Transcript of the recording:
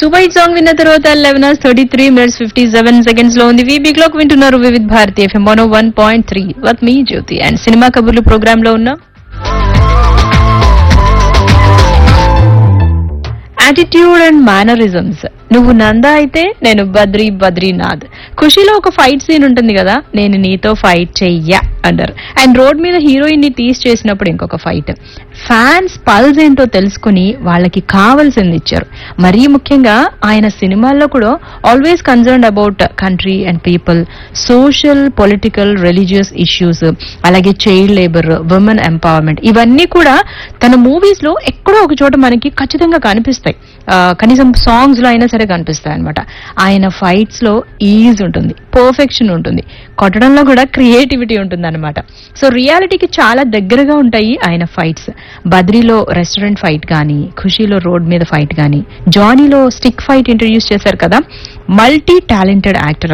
super hit song విన్న తర్వాత eleven hours thirty three minutes fifty seven seconds లో ఉంది వీబీ క్లాక్ వింటున్నారు Vividh Bharati FM one one point three with me Jyothi and cinema కబుర్లు program లో ఉన్నాం యాటిట్యూడ్ అండ్ మేనరిజమ్స్ నువ్వు నంద అయితే నేను బద్రీ బద్రీనాథ్ ఖుషీలో ఒక ఫైట్ సీన్ ఉంటుంది కదా నేను నీతో ఫైట్ చెయ్యా అంటారు అండ్ రోడ్ మీద హీరోయిన్ ని తీసి చేసినప్పుడు ఇంకొక ఫైట్ ఫ్యాన్స్ పల్స్ ఏంటో తెలుసుకుని వాళ్ళకి కావాల్సింది ఇచ్చారు మరీ ముఖ్యంగా ఆయన సినిమాల్లో కూడా always concern about country and people social political religious issues అలాగే చైల్డ్ లేబర్ ఉమెన్ ఎంపవర్మెంట్ ఇవన్నీ కూడా తన మూవీస్ లో ఎక్కడో ఒక చోట మనకి ఖచ్చితంగా కనిపిస్తాయి ఆ, కనీసం సాంగ్స్ లో అయినా సరే కనిపిస్తాయి అనమాట ఆయన ఫైట్స్ లో ఈజ్ ఉంటుంది పర్ఫెక్షన్ ఉంటుంది కొట్టడంలో కూడా క్రియేటివిటీ ఉంటుంది అనమాట సో రియాలిటీకి చాలా దగ్గరగా ఉంటాయి ఆయన ఫైట్స్ బద్రీలో రెస్టారెంట్ ఫైట్ కానీ ఖుషీలో రోడ్ మీద ఫైట్ కానీ జానీలో స్టిక్ ఫైట్ ఇంట్రడ్యూస్ చేశారు కదా మల్టీ టాలెంటెడ్ యాక్టర్